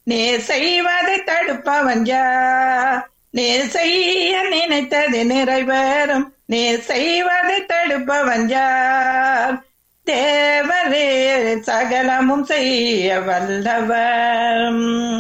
நீ செய்வதை தடுப்பவன் யார் நீ செய்ய நினைத்தது நிறைவேறும் நீ செய்வதை தடுப்பவன் யார் தேவரே சகலமும் செய்ய வல்லவர்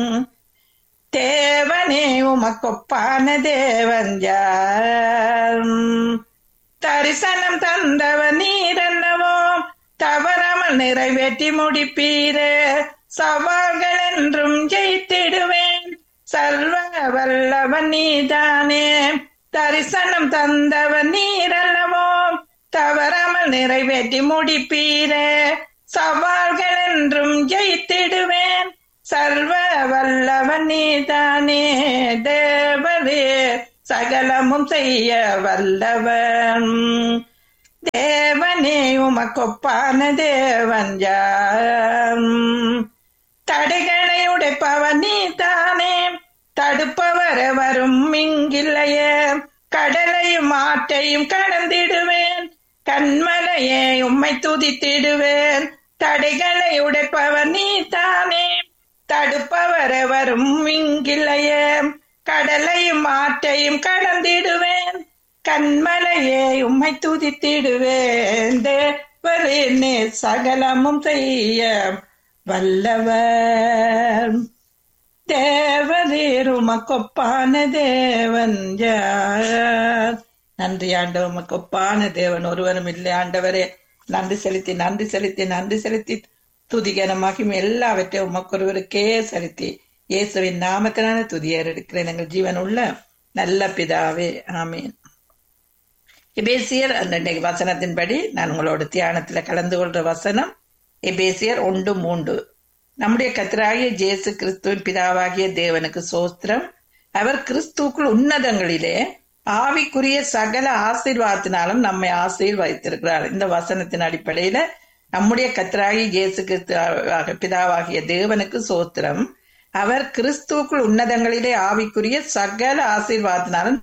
தேவனே உமக்கொப்பான தேவன் யார் தரிசனம் தந்தவன் நீரல்லவோ தவறாமல் நிறைவேற்றி முடிப்பீரே சவால்கள் என்றும் ஜெயித்திடுவேன் சர்வ வல்லவன் நீதானே தரிசனம் தந்தவன் நீரல்லவோ தவறாமல் நிறைவேற்றி முடிப்பீரே சவால்கள் என்றும் ஜெயித்திடுவேன் சர்வ வல்லவன் நீதானே தேவரே சகலமும் செய்ய வல்லவன் தேவனே உமக்கொப்பான தேவன் யாம் தடைகளை உடைப்பவன் நீதானே தடுப்பவர் வரும் இங்கில்லையே கடலையும் ஆற்றையும் கடந்திடுவேன் கண்மலையே உம்மை துதித்திடுவேன் தடைகளை உடைப்பவர் நீதானே தடுப்பவர் வரும் இங்கில்லையே கடலையும் ஆற்றையும் கடந்திடுவேன் கண்மலையே உம்மை துதித்திடுவேன் தேவரே சகலமும் செய்ய வல்லவர் தேவரீர் உமக்கொப்பான தேவன் யார் நன்றி ஆண்டவர் உமக்கொப்பான தேவன் ஒருவரும் இல்லை ஆண்டவரே நன்றி செலுத்தி நன்றி செலுத்தி நன்றி செலுத்தி துதிகனமாகி எல்லாவற்றையும் உமக்கொருவருக்கே செலுத்தி இயேசுவின் நாமத்தினான துதியர் எடுக்கிறேன் எங்கள் ஜீவன் உள்ள நல்ல பிதாவே ஆமீன் எபேசியர் அந்த வசனத்தின்படி நான் உங்களோட தியானத்துல கலந்து கொள்ற வசனம் எபேசியர் ஒன்று மூன்று நம்முடைய கத்தராகிய ஜேசு கிறிஸ்துவின் பிதாவாகிய தேவனுக்கு சோஸ்திரம் அவர் கிறிஸ்துக்குள் உன்னதங்களிலே ஆவிக்குரிய சகல ஆசீர்வாதத்தினாலும் நம்மை ஆசீர்வதித்திருக்கிறார் இந்த வசனத்தின் அடிப்படையில நம்முடைய கத்தராகிய இயேசு கிறிஸ்து பிதாவாகிய தேவனுக்கு சோத்திரம் அவர் கிறிஸ்துக்குள் உன்னதங்களிலே ஆவிக்குரிய சகல ஆசீர்வாதத்தினாலும்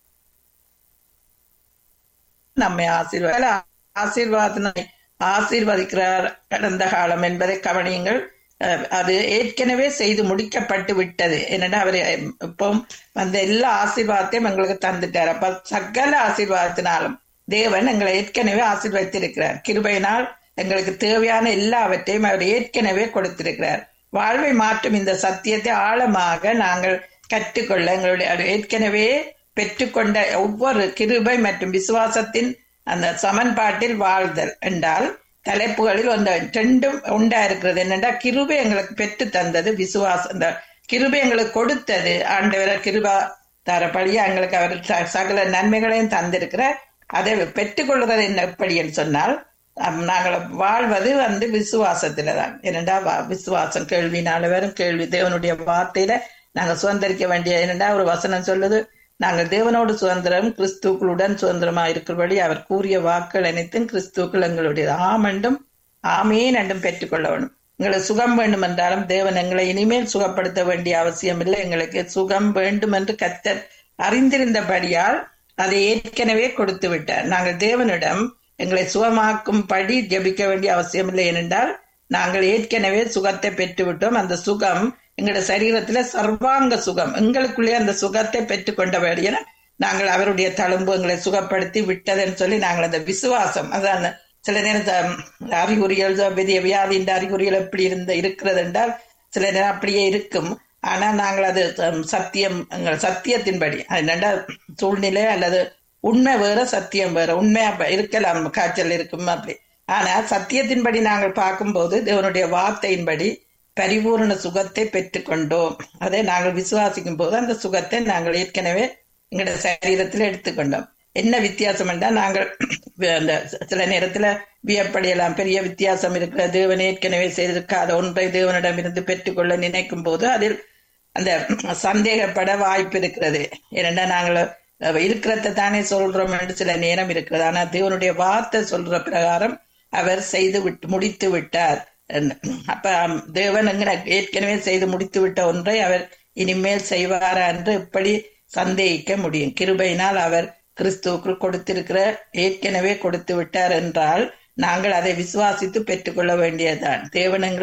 நம்மை ஆசீர்வாத ஆசீர்வாதனை ஆசீர்வதிக்கிறார் கடந்த காலம் என்பதை கவனியுங்கள் அது ஏற்கனவே செய்து முடிக்கப்பட்டு விட்டது என்னடா அவர் இப்போ அந்த எல்லா ஆசீர்வாதத்தையும் எங்களுக்கு தந்துட்டார் அப்ப சகல ஆசீர்வாதத்தினாலும் தேவன் எங்களை ஏற்கனவே ஆசீர்வதித்திருக்கிறார் கிருபையினால் எங்களுக்கு தேவையான எல்லாவற்றையும் அவர் ஏற்கனவே கொடுத்திருக்கிறார் வாழ்வை மாற்றும் இந்த சத்தியத்தை ஆழமாக நாங்கள் கற்றுக்கொள்ள எங்களுடைய ஏற்கனவே பெற்றுக்கொண்ட ஒவ்வொரு கிருபை மற்றும் விசுவாசத்தின் அந்த சமன்பாட்டில் வாழ்தல் என்றால் தலைப்புகளில் அந்த ரெண்டும் உண்டா இருக்கிறது என்னென்றா கிருபை எங்களுக்கு பெற்று தந்தது விசுவாசம் இந்த கிருபை எங்களுக்கு கொடுத்தது ஆண்டவர கிருபா தரப்படியா எங்களுக்கு அவர் சகல நன்மைகளையும் தந்திருக்கிறார் அதை பெற்றுக்கொள்வது என்ன எப்படி என்று சொன்னால் நாங்கள் வாழ்வது வந்து விசுவாசத்துல தான் என்னடா விசுவாசம் கேள்வினால வரும் கேள்வி தேவனுடைய வார்த்தையில நாங்க சுதந்திரிக்க வேண்டிய என்னடா ஒரு வசனம் சொல்லுது நாங்கள் தேவனோடு சுதந்திரம் கிறிஸ்துக்களுடன் சுதந்திரமா இருக்கிறபடி அவர் கூறிய வாக்கள் அனைத்தும் கிறிஸ்துக்கள் எங்களுடைய ஆமண்டும் ஆமேன் என்றும் பெற்றுக்கொள்ள வேணும் எங்களுக்கு சுகம் வேண்டும் என்றாலும் தேவன் எங்களை இனிமேல் சுகப்படுத்த வேண்டிய அவசியம் இல்லை எங்களுக்கு சுகம் வேண்டும் என்று கத்தர் அறிந்திருந்தபடியால் அதை ஏற்கனவே கொடுத்து விட்டார் நாங்கள் தேவனிடம் எங்களை சுகமாக்கும்படி ஜபிக்க வேண்டிய அவசியம் இல்லை ஏனென்றால் நாங்கள் ஏற்கனவே சுகத்தை பெற்று விட்டோம் அந்த சுகம் எங்களோட சரீரத்துல சர்வாங்க சுகம் எங்களுக்குள்ளே அந்த சுகத்தை பெற்றுக்கொண்டபடியான நாங்கள் அவருடைய தழும்பு எங்களை சுகப்படுத்தி விட்டதுன்னு சொல்லி நாங்கள் அந்த விசுவாசம் அதான் சில நேரம் அறிகுறிகள் பெரிய வியாதியின் அறிகுறிகள் எப்படி இருந்த இருக்கிறது என்றால் சில நேரம் அப்படியே இருக்கும் ஆனா நாங்கள் அது சத்தியம் எங்கள் சத்தியத்தின்படி என்னென்னா சூழ்நிலை அல்லது உண்மை வேற சத்தியம் வேற உண்மையா இருக்கலாம் காய்ச்சல் இருக்கும் அப்படி ஆனா சத்தியத்தின்படி நாங்கள் பார்க்கும்போது தேவனுடைய வார்த்தையின்படி பரிபூர்ண சுகத்தை பெற்றுக்கொண்டோம் அதை நாங்கள் விசுவாசிக்கும் போது அந்த சுகத்தை நாங்கள் ஏற்கனவே எங்களோட சரீரத்தில் எடுத்துக்கொண்டோம் என்ன வித்தியாசம் என்றால் நாங்கள் அந்த சில நேரத்துல வியப்படையலாம் பெரிய வித்தியாசம் இருக்கிற தேவன் ஏற்கனவே செய்திருக்காத ஒன்றை தேவனிடமிருந்து பெற்றுக்கொள்ள நினைக்கும் போது அதில் அந்த சந்தேகப்பட வாய்ப்பு இருக்கிறது ஏனென்றா நாங்கள் இருக்கிறத தானே சொல்றோம் என்று சில நேரம் இருக்கிறது ஆனா தேவனுடைய வார்த்தை சொல்ற பிரகாரம் அவர் செய்து விட்டு முடித்து விட்டார் அப்ப தேவன் ஏற்கனவே செய்து முடித்து விட்ட ஒன்றை அவர் இனிமேல் செய்வாரா என்று எப்படி சந்தேகிக்க முடியும் கிருபையினால் அவர் கிறிஸ்துவுக்குள் கொடுத்திருக்கிற ஏற்கனவே கொடுத்து விட்டார் என்றால் நாங்கள் அதை விசுவாசித்து பெற்றுக்கொள்ள வேண்டியதுதான் தேவனங்களை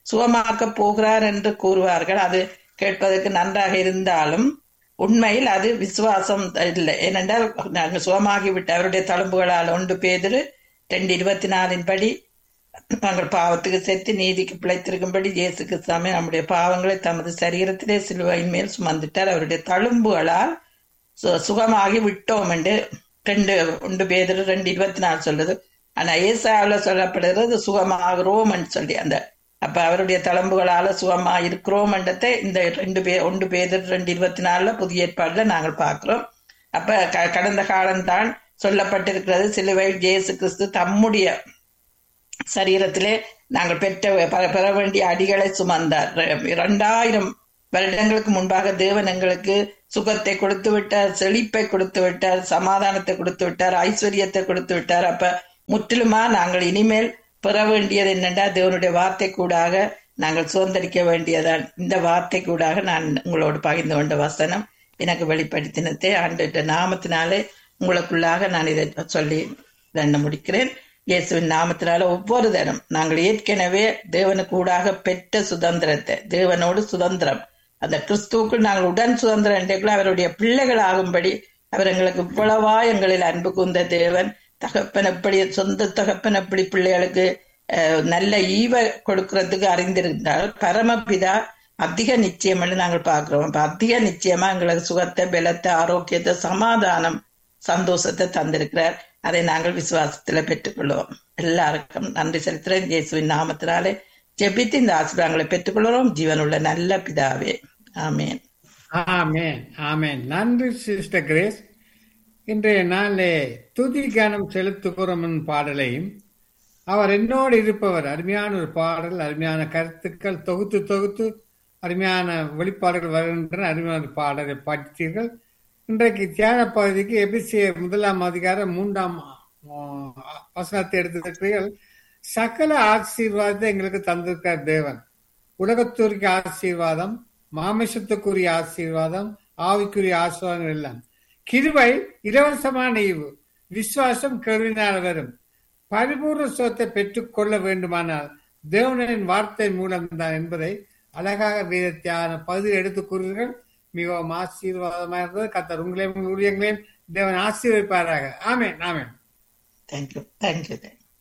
சுகமாக்க போகிறார் என்று கூறுவார்கள் அது கேட்பதற்கு நன்றாக இருந்தாலும் உண்மையில் அது விசுவாசம் இல்லை ஏனென்றால் நாங்கள் சுகமாகிவிட்டு அவருடைய தழும்புகளால் ஒன்று பேதிரு ரெண்டு இருபத்தி நாலின் படி நாங்கள் பாவத்துக்கு செத்து நீதிக்கு பிழைத்திருக்கும்படி இயேசு கிறிஸ்தாமே நம்முடைய பாவங்களை தமது சரீரத்திலே சிலுவையின் மேல் சுமந்துட்டார் அவருடைய தழும்புகளால் சுகமாகி விட்டோம் என்று ரெண்டு ஒன்று பேர் ரெண்டு இருபத்தி நாலு சொல்லுது ஆனா ஏசாவில் சொல்லப்படுகிறது சுகமாகிறோம் சொல்லி அந்த அப்ப அவருடைய தளம்புகளால சுகமா இருக்கிறோம் என்றதை இந்த ரெண்டு பேர் ஒன்று பேர் ரெண்டு இருபத்தி நாலுல புதிய ஏற்பாடுல நாங்கள் பார்க்கிறோம் அப்ப கடந்த காலம்தான் சொல்லப்பட்டிருக்கிறது சிலுவை இயேசு கிறிஸ்து தம்முடைய சரீரத்திலே நாங்கள் பெற்ற பெற வேண்டிய அடிகளை சுமந்தார் இரண்டாயிரம் வருடங்களுக்கு முன்பாக தேவன் எங்களுக்கு சுகத்தை கொடுத்து விட்டார் செழிப்பை கொடுத்து விட்டார் சமாதானத்தை கொடுத்து விட்டார் ஐஸ்வர்யத்தை கொடுத்து விட்டார் அப்ப முற்றிலுமா நாங்கள் இனிமேல் பெற வேண்டியது என்னென்றா தேவனுடைய வார்த்தை கூடாக நாங்கள் சுதந்திரிக்க வேண்டியதான் இந்த வார்த்தை கூடாக நான் உங்களோடு பகிர்ந்து கொண்ட வசனம் எனக்கு வெளிப்படுத்தினத்தை ஆண்டு நாமத்தினாலே உங்களுக்குள்ளாக நான் இதை சொல்லி தண்ட முடிக்கிறேன் இயேசுவின் நாமத்தினால ஒவ்வொரு தரம் நாங்கள் ஏற்கனவே தேவனுக்கு ஊடாக பெற்ற சுதந்திரத்தை தேவனோடு சுதந்திரம் அந்த கிறிஸ்துவுக்குள் நாங்கள் உடன் சுதந்திரம் என்றைக்குள்ள அவருடைய பிள்ளைகள் ஆகும்படி அவர் எங்களுக்கு இவ்வளவா எங்களில் அன்பு கூந்த தேவன் தகப்பன் எப்படி சொந்த தகப்பன் எப்படி பிள்ளைகளுக்கு நல்ல ஈவ கொடுக்கறதுக்கு அறிந்திருந்தால் பரமபிதா அதிக நிச்சயம் நாங்கள் பார்க்கிறோம் அப்ப அதிக நிச்சயமா எங்களுக்கு சுகத்தை பலத்தை ஆரோக்கியத்தை சமாதானம் சந்தோஷத்தை தந்திருக்கிறார் அதை நாங்கள் விசுவாசத்துல பெற்றுக்கொள்வோம் எல்லாருக்கும் நன்றி செலுத்துறேன் இயேசுவின் நாமத்தினாலே ஜெபித்து இந்த ஆசீர்வாதங்களை பெற்றுக்கொள்கிறோம் ஜீவனுள்ள நல்ல பிதாவே ஆமேன் ஆமேன் ஆமேன் நன்றி சிஸ்டர் கிரேஸ் இன்றைய நாளிலே துதி கானம் செலுத்துகிறோம் பாடலையும் அவர் என்னோடு இருப்பவர் அருமையான ஒரு பாடல் அருமையான கருத்துக்கள் தொகுத்து தொகுத்து அருமையான வெளிப்பாடுகள் வருகின்றன அருமையான பாடலை படித்தீர்கள் இன்றைக்கு தியான பகுதிக்கு எபிசிய முதலாம் அதிகாரம் மூன்றாம் வசனத்தை எடுத்திருக்கிறீர்கள் சகல ஆசீர்வாதத்தை எங்களுக்கு தந்திருக்கார் தேவன் உலகத்தூருக்கு ஆசீர்வாதம் மாமிசத்துக்குரிய ஆசீர்வாதம் ஆவிக்குரிய ஆசீர்வாதங்கள் எல்லாம் கிருவை இலவசமான ஈவு விசுவாசம் கேள்வினால் வரும் பரிபூர்ண சொத்தை பெற்றுக்கொள்ள வேண்டுமானால் தேவனின் வார்த்தை மூலம்தான் என்பதை அழகாக வேதத்தியான பகுதியில் எடுத்து கூறுவீர்கள் மிகவும் ஆசீர்வாதமாக இருந்தது கத்தர் உங்களையும் ஊழியங்களையும் தேவன் ஆசீர்வதிப்பாராக ஆமேன் ஆமேன் தேங்க்யூ தேங்க்யூ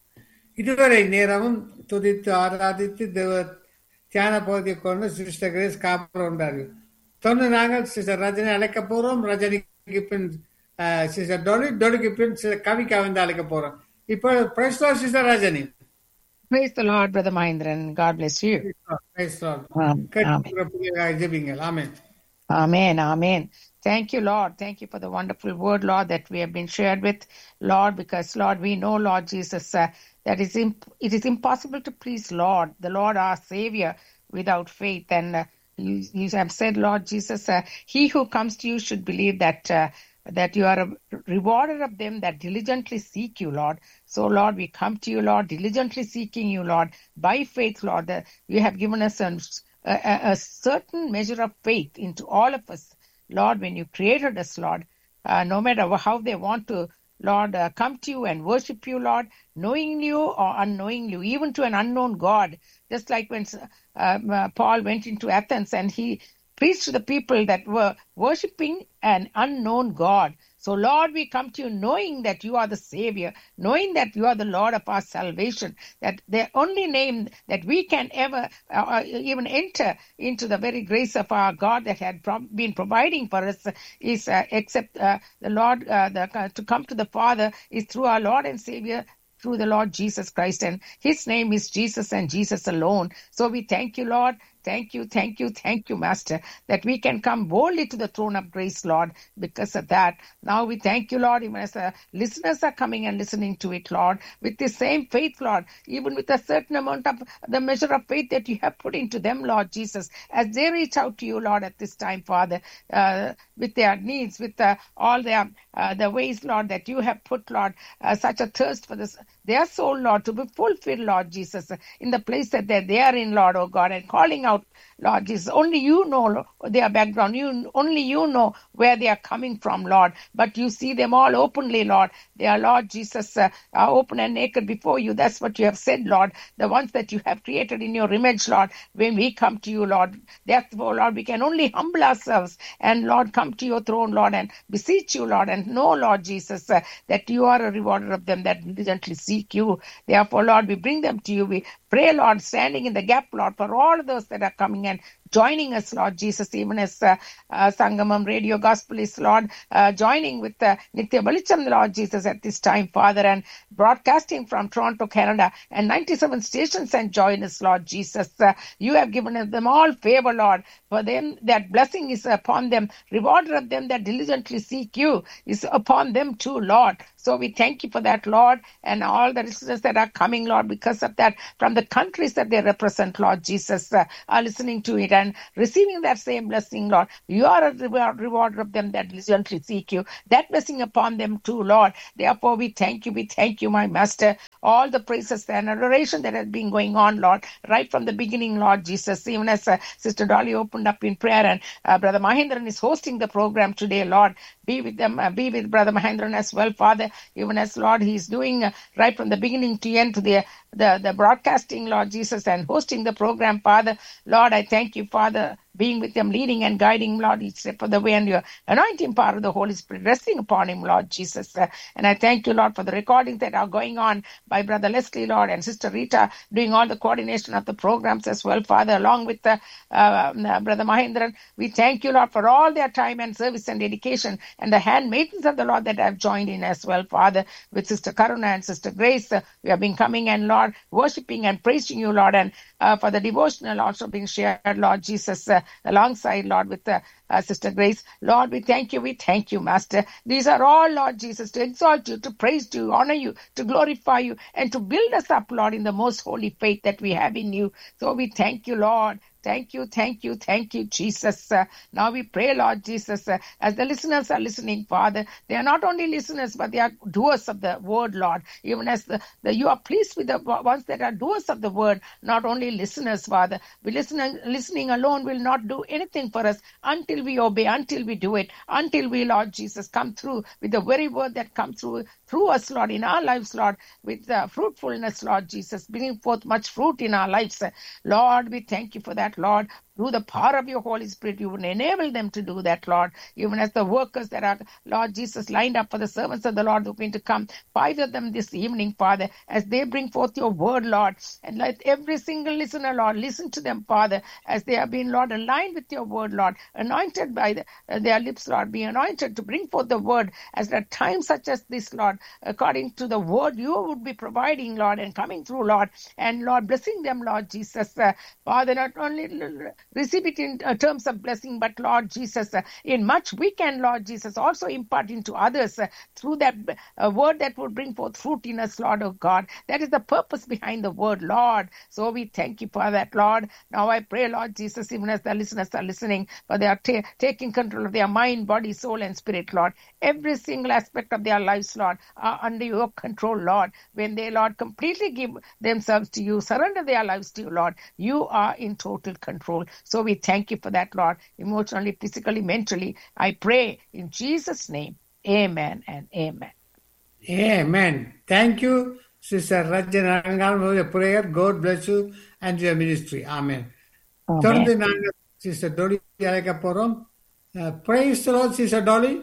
இதுவரை நேரமும் துதித்து ஆராதித்து தேவ தியான பகுதியை கொண்டு சிஸ்டர் கிரேஸ் காப்பர் உண்டார்கள் தொடர்ந்து நாங்கள் சிஸ்டர் ரஜினி அழைக்க போறோம் ரஜினிக்கு பின் சிஸ்டர் டொலி டொலிக்கு பின் சிஸ்டர் கவிக்கா வந்து அழைக்க போறோம் இப்போ praise sister Rajini Praise the Lord, Brother Mahindran. God bless you. Praise Um, amen. ஜெபிங்கள் amen Amen. Amen. Thank you, Lord. Thank you for the wonderful word, Lord, that we have been shared with, Lord, because, Lord, we know, Lord Jesus, uh, that is imp- it is impossible to please Lord, the Lord our Savior, without faith. And uh, you, you have said, Lord Jesus, uh, he who comes to you should believe that. Uh, that you are a rewarder of them that diligently seek you, Lord. So, Lord, we come to you, Lord, diligently seeking you, Lord, by faith, Lord. That you have given us a, a, a certain measure of faith into all of us, Lord, when you created us, Lord. Uh, no matter how they want to, Lord, uh, come to you and worship you, Lord, knowing you or unknowing you, even to an unknown God. Just like when um, uh, Paul went into Athens and he preached to the people that were worshiping an unknown God. So, Lord, we come to you knowing that you are the Savior, knowing that you are the Lord of our salvation, that the only name that we can ever uh, even enter into the very grace of our God that had pro- been providing for us is uh, except uh, the Lord, uh, the, to come to the Father is through our Lord and Savior, through the Lord Jesus Christ. And his name is Jesus and Jesus alone. So we thank you, Lord. Thank you, thank you, thank you, Master, that we can come boldly to the throne of grace, Lord, because of that. Now we thank you, Lord, even as the listeners are coming and listening to it, Lord, with the same faith, Lord, even with a certain amount of the measure of faith that you have put into them, Lord Jesus, as they reach out to you, Lord, at this time, Father, uh, with their needs, with uh, all their uh, the ways, Lord, that you have put, Lord, uh, such a thirst for this, their soul, Lord, to be fulfilled, Lord Jesus, in the place that they, they are in, Lord, oh God, and calling out, Lord Jesus. Only you know Lord, their background. You only you know where they are coming from, Lord. But you see them all openly, Lord. They are, Lord Jesus, uh, are open and naked before you. That's what you have said, Lord. The ones that you have created in your image, Lord. When we come to you, Lord, therefore, Lord, we can only humble ourselves and, Lord, come to your throne, Lord, and beseech you, Lord, and know, Lord Jesus, uh, that you are a rewarder of them that diligently seek you. Therefore, Lord, we bring them to you. We pray, Lord, standing in the gap, Lord, for all of those that are coming and joining us, Lord Jesus, even as uh, uh, Sangamam Radio Gospel is, Lord, uh, joining with uh, Nitya Balicham, Lord Jesus, at this time, Father, and broadcasting from Toronto, Canada, and 97 stations and join us, Lord Jesus. Uh, you have given them all favor, Lord, for them that blessing is upon them, reward of them that diligently seek you is upon them too, Lord. So we thank you for that, Lord, and all the listeners that are coming, Lord, because of that, from the countries that they represent, Lord Jesus, uh, are listening to it and receiving that same blessing, Lord. You are a reward, rewarder of them that diligently seek you. That blessing upon them too, Lord. Therefore, we thank you. We thank you, my Master. All the praises and adoration that has been going on, Lord, right from the beginning, Lord Jesus. Even as uh, Sister Dolly opened up in prayer and uh, Brother Mahendran is hosting the program today, Lord. Be with them, uh, be with Brother Mahendran as well, Father. Even as Lord, He's doing uh, right from the beginning to end to the the, the broadcasting, Lord Jesus, and hosting the program, Father. Lord, I thank you, Father, being with them, leading and guiding, Lord, each step of the way, and your anointing power of the Holy Spirit resting upon him, Lord Jesus. Uh, and I thank you, Lord, for the recordings that are going on by Brother Leslie, Lord, and Sister Rita doing all the coordination of the programs as well, Father, along with uh, uh, Brother Mahendran. We thank you, Lord, for all their time and service and dedication, and the handmaidens of the Lord that have joined in as well, Father, with Sister Karuna and Sister Grace. Uh, we have been coming and, Lord, worshiping and praising you, Lord, and uh, for the devotional also being shared, Lord Jesus, uh, alongside, Lord, with uh, uh, Sister Grace. Lord, we thank you, we thank you, Master. These are all, Lord Jesus, to exalt you, to praise you, honor you, to glorify you, and to build us up, Lord, in the most holy faith that we have in you. So we thank you, Lord. Thank you, thank you, thank you, Jesus. Uh, now we pray, Lord Jesus, uh, as the listeners are listening, Father, they are not only listeners, but they are doers of the word, Lord. Even as the, the you are pleased with the ones that are doers of the word, not only listeners, Father. We listening, listening alone will not do anything for us until we obey, until we do it, until we, Lord Jesus, come through with the very word that comes through through us, Lord, in our lives, Lord, with the fruitfulness, Lord Jesus, bringing forth much fruit in our lives. Lord, we thank you for that, Lord. Through the power of your Holy Spirit, you will enable them to do that, Lord. Even as the workers that are, Lord Jesus, lined up for the servants of the Lord who are going to come, five of them this evening, Father, as they bring forth your word, Lord. And let every single listener, Lord, listen to them, Father, as they have been, Lord, aligned with your word, Lord, anointed by the, uh, their lips, Lord, be anointed to bring forth the word as at times such as this, Lord, according to the word you would be providing, Lord, and coming through, Lord, and Lord, blessing them, Lord Jesus. Uh, Father, not only receive it in uh, terms of blessing, but Lord Jesus, uh, in much we can, Lord Jesus, also impart into others uh, through that uh, word that will bring forth fruit in us, Lord, oh God. That is the purpose behind the word, Lord. So we thank you for that, Lord. Now I pray, Lord Jesus, even as the listeners are listening, for they are ta- taking control of their mind, body, soul, and spirit, Lord. Every single aspect of their lives, Lord, are under your control, Lord. When they, Lord, completely give themselves to you, surrender their lives to you, Lord, you are in total control. So we thank you for that, Lord, emotionally, physically, mentally. I pray in Jesus' name. Amen and amen. Amen. Thank you, Sister Rajana Rangan, for your prayer. God bless you and your ministry. Amen. தொடர்ந்து நாங்கள் sister Dolly அழைக்க போறோம் praise sister Dolly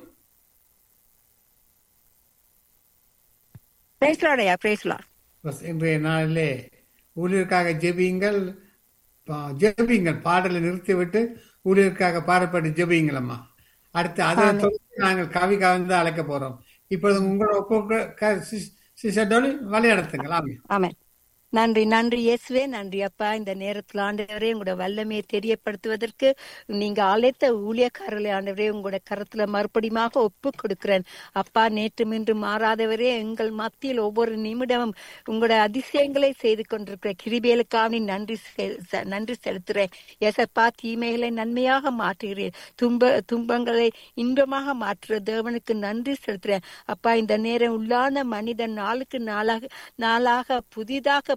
praise லார்டையா praise Lord பஸ் இன்றைய நாளிலே ஊழியருக்காக ஜெபியுங்கள் பா- ஜெபியுங்கள் பாடலை நிறுத்திவிட்டு ஊழியருக்காக பாடப்பட்டு ஜெபியுங்கள் அம்மா அடுத்து அதை தொடர்ந்து நாங்கள் கவி கலந்து அழைக்க போறோம் இப்பொழுது உங்களோட ஒப்பு சிஸ்டர் டோலி விளையாடுத்துங்கள் ஆமே ஆமென் நன்றி நன்றி இயேசுவே நன்றி அப்பா இந்த நேரத்தில் ஆண்டவரே உங்களோட வல்லமையை தெரியப்படுத்துவதற்கு நீங்க அழைத்த ஊழியக்காரர்களை ஆண்டவரே உங்களோட கரத்துல மறுபடியுமாக ஒப்பு கொடுக்கிறேன் அப்பா நேற்று இன்று மாறாதவரே எங்கள் மத்தியில் ஒவ்வொரு நிமிடமும் உங்களோட அதிசயங்களை செய்து கொண்டிருக்கிற கிருபேலுக்காக நன்றி செ- செ- நன்றி செலுத்துறேன் எசப்பா தீமைகளை நன்மையாக மாற்றுகிறேன் துன்ப துன்பங்களை இன்பமாக மாற்றுற தேவனுக்கு நன்றி செலுத்துறேன் அப்பா இந்த நேரம் உள்ளான மனிதன் நாளுக்கு நாளாக நாளாக புதிதாக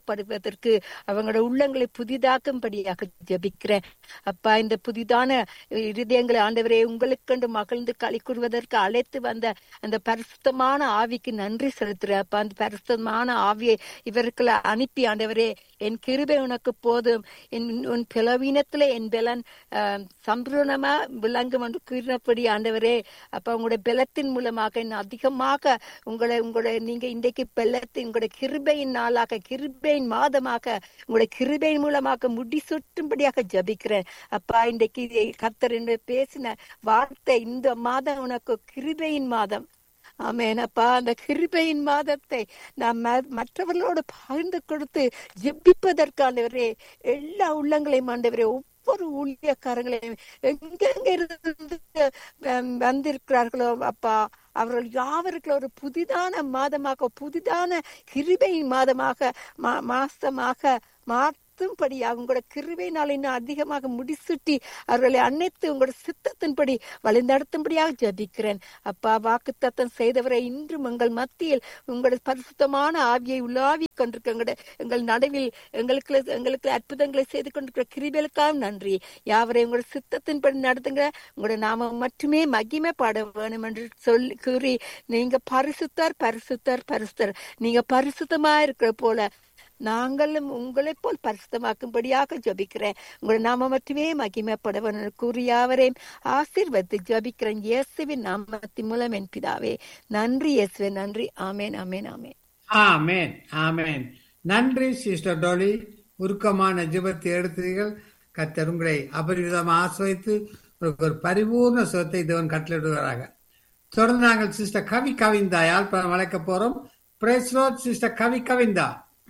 ரட்சிக்கப்படுவதற்கு அவங்களோட உள்ளங்களை புதிதாக்கும்படியாக ஜெபிக்கிறேன் அப்பா இந்த புதிதான இருதயங்களை ஆண்டவரே உங்களுக்கென்று மகிழ்ந்து களி கூறுவதற்கு அழைத்து வந்த அந்த பரிசுத்தமான ஆவிக்கு நன்றி செலுத்துறேன் அப்பா அந்த பரிசுத்தமான ஆவியை இவர்களை அனுப்பி ஆண்டவரே என் கிருபை உனக்கு போதும் என் உன் பிளவீனத்துல என் பலன் ஆஹ், சம்பூர்ணமா விளங்கும் என்று கூறினபடி ஆண்டவரே அப்ப உங்களுடைய பலத்தின் மூலமாக இன்னும் அதிகமாக உங்களை உங்களுடைய நீங்க இன்றைக்கு பலத்தின் உங்களுடைய கிருபையின் நாளாக கிருபையின் மாதமாக உங்களுடைய கிருபையின் மூலமாக முடி சுட்டும்படியாக ஜபிக்கிறேன் அப்பா இன்றைக்கு இதை கர்த்தர் என்று பேசின வார்த்தை இந்த மாதம் உனக்கு கிருபையின் மாதம் ஆமேனப்பா அந்த கிருபையின் மாதத்தை நாம் ம- மற்றவர்களோடு பகிர்ந்து கொடுத்து ஜெபிப்பதற்கானவரே எல்லா உள்ளங்களையும் ஆண்டவரே ஒவ்வொரு ஊழியக்காரங்களையும் எங்கெங்க இருந்து ஹம், வந்திருக்கிறார்களோ அப்பா அவர்கள் யாவருக்கும் ஒரு புதிதான மாதமாக புதிதான கிருபையின் மாதமாக மா- மாசமாக மாற்றும்படி அவங்களோட கிருபையினால் இன்னும் அதிகமாக முடிசூட்டி அவர்களை அனைத்து உங்களோட சித்தத்தின்படி வழிநடத்தும்படியாக ஜபிக்கிறேன் அப்பா வாக்குத்தத்தம் செய்தவரை இன்றும் எங்கள் மத்தியில் உங்களோட பரிசுத்தமான ஆவியை உலாவி கொண்டிருக்க எங்களோட எங்கள் நடுவில் எங்களுக்கு எங்களுக்கு அற்புதங்களை செய்து கொண்டிருக்கிற கிருபைகளுக்காக நன்றி யாவரை உங்களோட சித்தத்தின்படி நடத்துங்க உங்களோட நாம மட்டுமே மகிமைப்பட வேணும் என்று சொல்லி கூறி நீங்க பரிசுத்தர் பரிசுத்தர் பரிசுத்தர் நீங்க பரிசுத்தமா இருக்கிற போல நாங்களும் உங்களைப் போல் பரிசுத்தமாக்கும்படியாக ஜபிக்கிறேன் உங்கள் நாம மட்டுமே மகிமைப்பட வேணும் என்று கூறி யாவரையும் ஆசீர்வதித்து ஜபிக்கிறேன் இயேசுவின் நாமத்தின் மூலம் என் பிதாவே நன்றி இயேசுவே நன்றி ஆமேன் ஆமேன் ஆமேன் ஆமென் ஆமென் நன்றி சிஸ்டர் டோலி உருக்கமான ஜெபத்தை எடுத்தீர்கள் கர்த்தர் உங்களை அபரிவிதமாக ஆசிரியத்து உங்களுக்கு ஒரு பரிபூர்ண சுகத்தை தேவன் கட்டளிடுவாராக தொடர்ந்து நாங்கள் சிஸ்டர் கவி கவிந்தா யாழ்ப்பாணம் வளைக்க போறோம் praise Lord sister Kavi Kavintha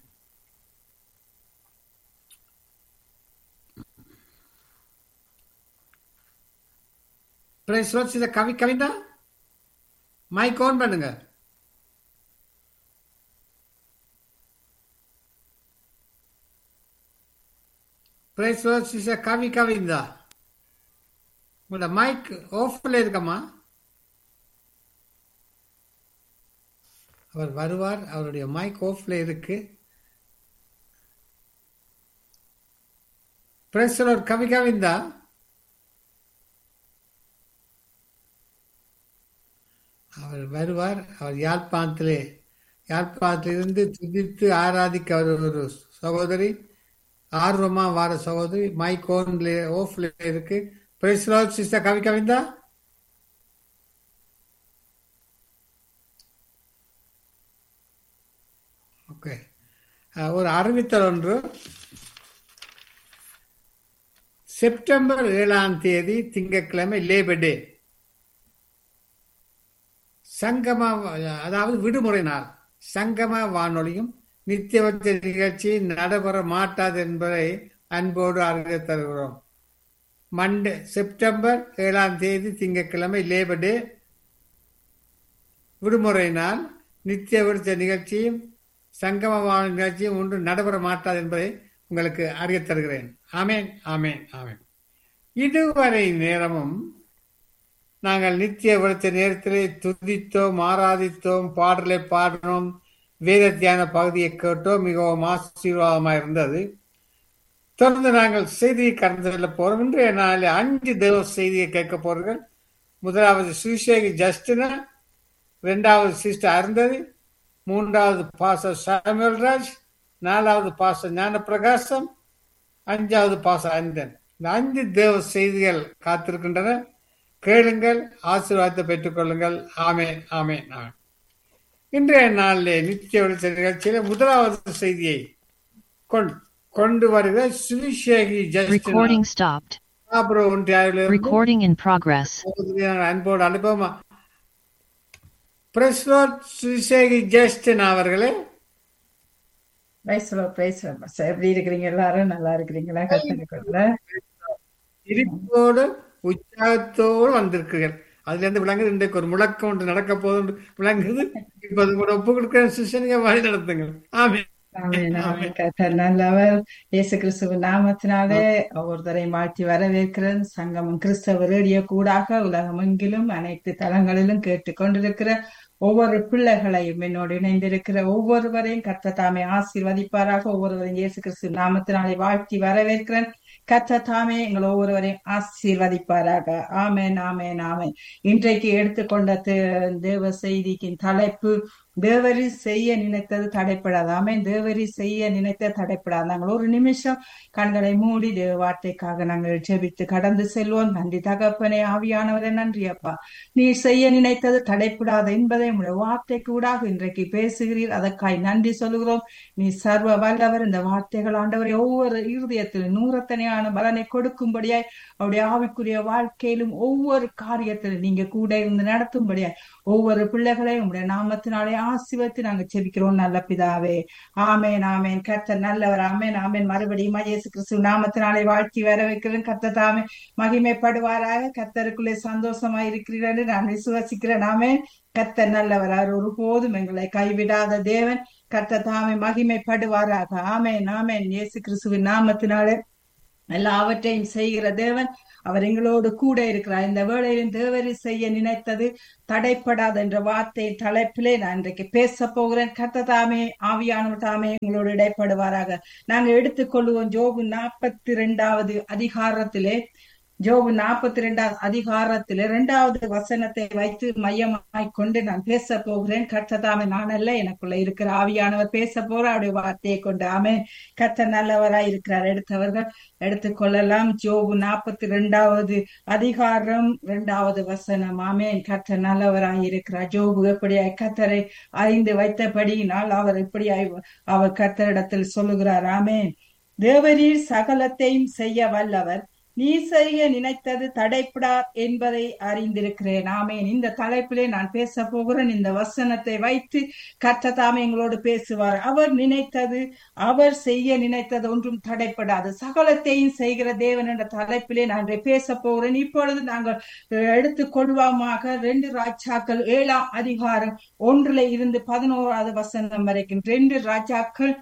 praise Lord sister Kavi Kavintha mike on பண்ணுங்க praise Lord sister Kavi Kavintha உங்களோட மைக் ஆஃப்ல இருக்கம்மா அவர் வருவார் அவருடைய மைக் ஆஃப்ல இருக்கு பிரைஸ் லார்ட் கவி கவிந்தா அவர் வருவார் அவர் யாழ்ப்பாணத்திலே யாழ்ப்பாணத்திலிருந்து துதித்து ஆராதிக்க அவர் ஒரு சகோதரி ஆர்வமா வார சகோதரி மைக் ஓன்ல ஓஃப்ல இருக்கு praise Lord sister Kavi Kavintha okay ஒரு அறிவித்தல் ஒன்று செப்டம்பர் ஏழாம் தேதி திங்கட்கிழமை லேபர் டே சங்கம அதாவது விடுமுறை நாள் சங்கம வானொலியும் நித்தியவற்ற நிகழ்ச்சி நடைபெற மாட்டாது என்பதை அன்போடு அறிவித்து தருகிறோம் மண்டே செப்டம்பர் ஏழாம் தேதி திங்கட்கிழமை லேபர் டே விடுமுறை நாள் நித்திய விருத்த நிகழ்ச்சியும் சங்கம வானொலி நிகழ்ச்சியும் ஒன்று நடைபெற மாட்டாது என்பதை உங்களுக்கு அறியத் தருகிறேன் ஆமேன் ஆமேன் ஆமேன் இதுவரை நேரமும் நாங்கள் நித்திய விருத்த நேரத்திலே துதித்தோம் ஆராதித்தோம் பாடலை பாடினோம் வேத தியான பகுதியை கேட்டோம் மிகவும் ஆசீர்வாதமாக இருந்தது தொடர்ந்து நாங்கள் செய்தியை கடந்து செல்ல போறோம் இன்றைய நாளில் அஞ்சு தேவ செய்தியை கேட்க போறீர்கள் முதலாவது சுவிசேகி ஜஸ்டினா இரண்டாவது சிஸ்டர் அருந்ததி மூன்றாவது பாச சாமுவேல் ராஜ் நாலாவது பாச ஞான பிரகாசம் அஞ்சாவது பாச அந்தன் இந்த அஞ்சு தேவ செய்திகள் காத்திருக்கின்றன கேளுங்கள் ஆசீர்வாதத்தை பெற்றுக் கொள்ளுங்கள் ஆமேன் ஆமேன் ஆமேன் இன்றைய நாளிலே நித்திய வெளிச்ச நிகழ்ச்சியில முதலாவது செய்தியை கொண்டு கொண்டு வருகிற சுவிசேகி Recording stopped. ஒன்றியாவிலிருந்து Recording in progress. அன்போடு அனுப்பமா பிரஸ்லோட் சுவிசேகி ஜெஸ்டின் அவர்களே பிரைஸ்லோ பிரைஸ்லோ சார் எப்படி இருக்கிறீங்க எல்லாரும் நல்லா இருக்கிறீங்களா கத்தனுக்குள்ள இருப்போடு உற்சாகத்தோடு வந்திருக்கிறீர்கள் அதுல இருந்து விளங்குது இன்றைக்கு ஒரு முழக்கம் ஒன்று நடக்க போகுது விளங்குது இப்ப அது கூட ஒப்பு கொடுக்கிற சிஷனிங்க வழி நடத்துங்க ஆமே ஆமா ஆமென் ஆமென் கர்த்தர் நல்லவர் இயேசு கிறிஸ்துவின் நாமத்தினாலே ஒவ்வொருத்தரையும் வாழ்த்தி வரவேற்கிறேன் சங்கமம் கிறிஸ்தவ ரேடியோ கூடாக உலகமெங்கிலும் அனைத்து தளங்களிலும் கேட்டுக்கொண்டிருக்கிற ஒவ்வொரு பிள்ளைகளையும் என்னோடு இணைந்திருக்கிற ஒவ்வொருவரையும் கர்த்தர் தாமே ஆசீர்வதிப்பாராக ஒவ்வொருவரையும் இயேசு கிறிஸ்து நாமத்தினாலே வாழ்த்தி வரவேற்கிறேன் கர்த்தர் தாமே எங்கள் ஒவ்வொருவரையும் ஆசீர்வதிப்பாராக ஆமென் ஆமென் ஆமென் இன்றைக்கு எடுத்துக்கொண்ட தே- தேவ செய்திக்கின் தலைப்பு தேவரி செய்ய நினைத்தது தடைப்படாது ஆமென் தேவரி செய்ய நினைத்தது தடைப்படாது நாங்கள் ஒரு நிமிஷம் கண்களை மூடி தேவ வார்த்தைக்காக நாங்கள் ஜெபித்து கடந்து செல்வோம் நன்றி தகப்பனே ஆவியானவரே நன்றி அப்பா நீ செய்ய நினைத்தது தடைப்படாது என்பதை உங்களுடைய வார்த்தை கூடாக இன்றைக்கு பேசுகிறீர் அதற்காய் நன்றி சொல்கிறோம் நீ சர்வ வல்லவர் இந்த வார்த்தைகள் ஆண்டவரை ஒவ்வொரு இருதயத்தில் நூறத்தனையான பலனை கொடுக்கும்படியாய் அவருடைய ஆவிக்குரிய வாழ்க்கையிலும் ஒவ்வொரு காரியத்திலும் நீங்க கூட இருந்து நடத்தும்படியாய் ஒவ்வொரு பிள்ளைகளையும் உங்களுடைய நாமத்தினாலே ஆசிர்வத்து நாங்க செபிக்கிறோம் நல்ல பிதாவே ஆமேன் ஆமேன் கர்த்தர் நல்லவர் ஆமேன் ஆமேன் மறுபடியும் இயேசு கிறிஸ்து நாமத்தினாலே வாழ்த்தி வர வைக்கிறேன் கர்த்தர் தாமே மகிமைப்படுவாராக கர்த்தருக்குள்ளே சந்தோஷமா இருக்கிறீர்கள் என்று நான் விசுவசிக்கிறேன் ஆமேன் கர்த்தர் நல்லவர் அவர் ஒருபோதும் எங்களை கைவிடாத தேவன் கர்த்தர் தாமே மகிமைப்படுவாராக ஆமேன் ஆமேன் இயேசு கிறிஸ்துவின் நாமத்தினாலே எல்லாவற்றையும் செய்கிற தேவன் அவர் எங்களோடு கூட இருக்கிறார் இந்த வேளையிலும் தேவரி செய்ய நினைத்தது தடைப்படாது என்ற வார்த்தை தலைப்பிலே நான் இன்றைக்கு பேச போகிறேன் கர்த்தர் தாமே ஆவியானவர் தாமே எங்களோடு இடைப்படுவாராக நாங்க எடுத்துக்கொள்வோம் ஜோபு நாற்பத்தி ரெண்டாவது அதிகாரத்திலே ஜோபு நாற்பத்தி ரெண்டாவது அதிகாரத்திலே இரண்டாவது வசனத்தை வைத்து மையமாய் கொண்டு நான் பேச போகிறேன் கர்த்ததாமே நான் அல்ல எனக்குள்ள இருக்கிற ஆவியானவர் பேச போற அவருடைய வார்த்தையை கொண்டு ஆமே கர்த்தர் நல்லவராய் இருக்கிறார் எடுத்தவர்கள் எடுத்துக்கொள்ளலாம் ஜோபு நாற்பத்தி ரெண்டாவது அதிகாரம் இரண்டாவது வசனம் ஆமேன் கர்த்தர் நல்லவராய் இருக்கிறார் ஜோபு எப்படியாய் கர்த்தரை அறிந்து வைத்தபடியினால் அவர் எப்படியாய் அவர் கர்த்தரிடத்தில் சொல்லுகிறார் ஆமேன் தேவரீர் சகலத்தையும் செய்ய வல்லவர் நீ செய்ய நினைத்தது தடைப்படா என்பதை அறிந்திருக்கிறேன் ஆமேன் இந்த தலைப்பிலே நான் பேச போகிறேன் இந்த வசனத்தை வைத்து கர்த்ததாமே எங்களோடு பேசுவார் அவர் நினைத்தது அவர் செய்ய நினைத்தது ஒன்றும் தடைப்படாது சகலத்தையும் செய்கிற தேவன் என்ற தலைப்பிலே நான் இன்றை பேச போகிறேன் இப்பொழுது நாங்கள் எடுத்துக் கொள்வாமாக ரெண்டு ராஜாக்கள் ஏழாம் அதிகாரம் ஒன்றுல இருந்து பதினோராவது வசனம் வரைக்கும் ரெண்டு ராஜாக்கள்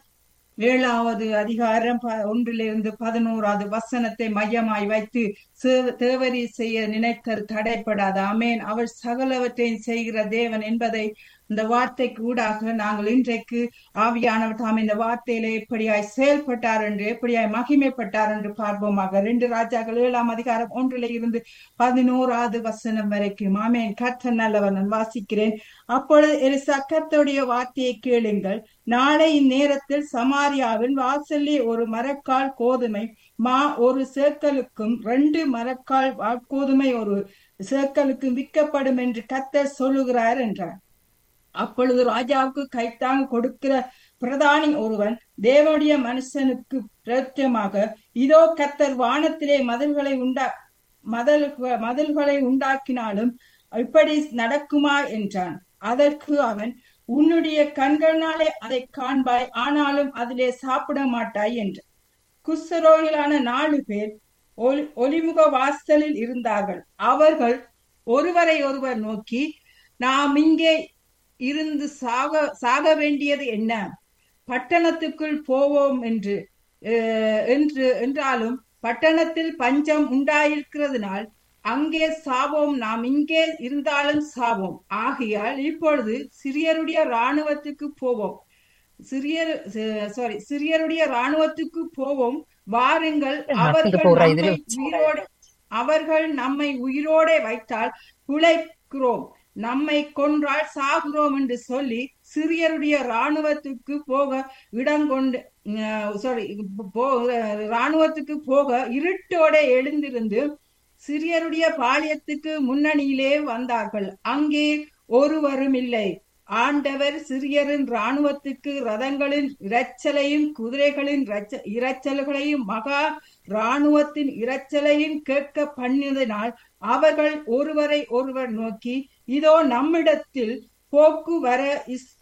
ஏழாவது அதிகாரம் ப- ஒன்றிலிருந்து பதினோராவது வசனத்தை மையமாய் வைத்து சே- தேவரி செய்ய நினைத்தல் தடைப்படாத ஆமேன் அவர் சகலவற்றையும் செய்கிற தேவன் என்பதை இந்த வார்த்தைக்கு ஊடாக நாங்கள் இன்றைக்கு ஆவியானவர் தாம் இந்த வார்த்தையில எப்படியாய் செயல்பட்டார் என்று எப்படியாய் மகிமைப்பட்டார் என்று பார்ப்போமாக ரெண்டு ராஜாக்கள் ஏழாம் அதிகாரம் ஒன்றில இருந்து பதினோராவது வசனம் வரைக்கும் ஆமேன் கர்த்தர் நல்லவர் நான் வாசிக்கிறேன் அப்பொழுது எலிசா கர்த்தருடைய வார்த்தையை கேளுங்கள் நாளை இந்நேரத்தில் சமாரியாவின் வாசலில் ஒரு மரக்கால் கோதுமை மா ஒரு சேக்கலுக்கும் ரெண்டு மரக்கால் கோதுமை ஒரு சேக்கலுக்கும் விற்கப்படும் என்று கர்த்தர் சொல்லுகிறார் என்றார் அப்பொழுது ராஜாவுக்கு கைத்தாங்க கொடுக்கிற பிரதானி ஒருவன் தேவனுடைய மனுஷனுக்கு பிரத்யமாக இதோ கர்த்தர் வானத்திலே மதில்களை உண்டா மதல் மதில்களை உண்டாக்கினாலும் இப்படி நடக்குமா என்றான் அதற்கு அவன் உன்னுடைய கண்களினாலே அதை காண்பாய் ஆனாலும் அதிலே சாப்பிட மாட்டாய் என்று குஷ்டரோகிகளான நாலு பேர் ஒலி ஒலிமுக வாசலில் இருந்தார்கள் அவர்கள் ஒருவரை ஒருவர் நோக்கி நாம் இங்கே இருந்து சாக சாக வேண்டியது என்ன பட்டணத்துக்குள் போவோம் என்று அஹ், என்று என்றாலும் பட்டணத்தில் பஞ்சம் உண்டாயிருக்கிறதுனால் அங்கே சாவோம் நாம் இங்கே இருந்தாலும் சாவோம் ஆகையால் இப்பொழுது சிறியருடைய இராணுவத்துக்கு போவோம் சிறியர் சாரி சிறியருடைய இராணுவத்துக்கு போவோம் வாருங்கள் அவர்கள் நம்மை உயிரோடு அவர்கள் நம்மை உயிரோடே வைத்தால் பிழைக்கிறோம் நம்மை கொன்றால் சாகுறோம் என்று சொல்லி சிறியருடைய இராணுவத்துக்கு போக இடம் கொண்டு சாரி இராணுவத்துக்கு போக இருட்டோட எழுந்திருந்து சிறியருடைய பாளையத்துக்கு முன்னணியிலே வந்தார்கள் அங்கே ஒருவரும் இல்லை ஆண்டவர் சிறியரின் இராணுவத்துக்கு ரதங்களின் இரைச்சலையும் குதிரைகளின் இரைச்ச- இரைச்சல்களையும் மகா இராணுவத்தின் இரைச்சலையும் கேட்க பண்ணியதினால் அவர்கள் ஒருவரை ஒருவர் நோக்கி இதோ நம்மிடத்தில் போக்கு வர இஸ்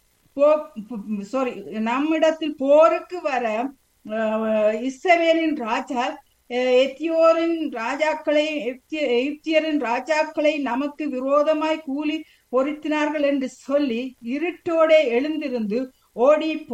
சாரி நம்மிடத்தில் போருக்கு வர அஹ், இஸ்ரவேலின் ராஜா அஹ், எத்தியோரின் ராஜாக்களை எப்தி- எகிப்தியரின் ராஜாக்களை நமக்கு விரோதமாய் கூலி பொருத்தினார்கள் என்று சொல்லி இருட்டோடே எழுந்திருந்து ஓடி போய்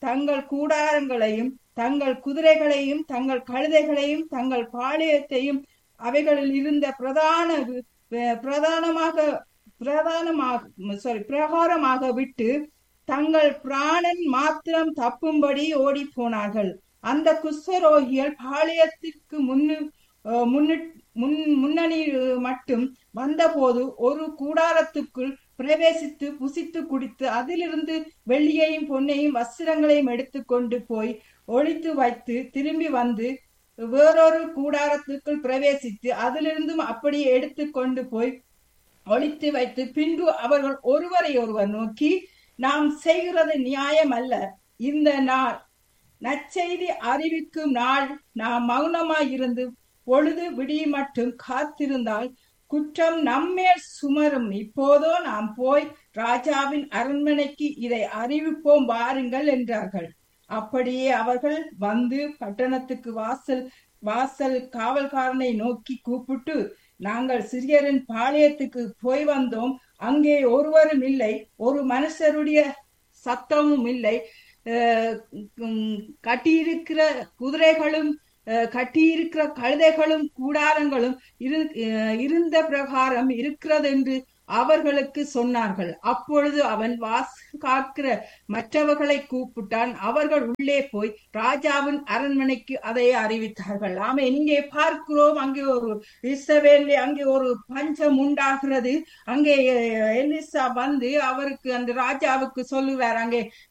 தங்கள் கூடாரங்களையும் தங்கள் குதிரைகளையும் தங்கள் கழுதைகளையும் தங்கள் பாளையத்தையும் அவைகளில் இருந்த பிரதான வி- வே- பிரதானமாக பிரதானமாக சாரி பிரகாரமாக விட்டு தங்கள் பிராணன் மாத்திரம் தப்பும்படி ஓடி போனார்கள் அந்த குஷ்டரோகிகள் பாளையத்திற்கு முன்னு அஹ் முன்னிட்- முன் முன்னணி மட்டும் வந்தபோது ஒரு கூடாரத்துக்குள் பிரவேசித்து புசித்து குடித்து அதிலிருந்து வெள்ளியையும் பொன்னையும் வஸ்திரங்களையும் எடுத்துக்கொண்டு போய் ஒளித்து வைத்து திரும்பி வந்து வேறொரு கூடாரத்துக்குள் பிரவேசித்து அதிலிருந்தும் அப்படியே எடுத்துக்கொண்டு போய் ஒளித்து வைத்து பின்பு அவர்கள் ஒருவரை ஒருவர் நோக்கி நாம் செய்கிறது நியாயம் அல்ல இந்த நாள் நற்செய்தி அறிவிக்கும் நாள் நாம் மௌனமாய் இருந்து பொழுது விடிய மட்டும் காத்திருந்தால் குற்றம் நம்மேல் சுமரும் இப்போதோ நாம் போய் ராஜாவின் அரண்மனைக்கு இதை அறிவிப்போம் வாருங்கள் என்றார்கள் அப்படியே அவர்கள் வந்து பட்டணத்துக்கு வாசல் வாசல் காவல்காரனை நோக்கி கூப்பிட்டு நாங்கள் சிறியரின் பாளையத்துக்கு போய் வந்தோம் அங்கே ஒருவரும் இல்லை ஒரு மனுஷருடைய சத்தமும் இல்லை அஹ் உம் கட்டியிருக்கிற குதிரைகளும் அஹ் கட்டியிருக்கிற கழுதைகளும் கூடாரங்களும் இரு அஹ் இருந்த பிரகாரம் இருக்கிறது என்று அவர்களுக்கு சொன்னார்கள் அப்பொழுது அவன் வாசல் காக்கிற மற்றவர்களை கூப்பிட்டான் அவர்கள் உள்ளே போய் ராஜாவின் அரண்மனைக்கு அதை அறிவித்தார்கள் ஆமா இங்கே பார்க்கிறோம் அங்கே ஒரு இஸ்ரவேலே அங்கே ஒரு பஞ்சம் உண்டாகிறது அங்கே அஹ், எலிசா வந்து அவருக்கு அந்த ராஜாவுக்கு சொல்லுவார் அங்கே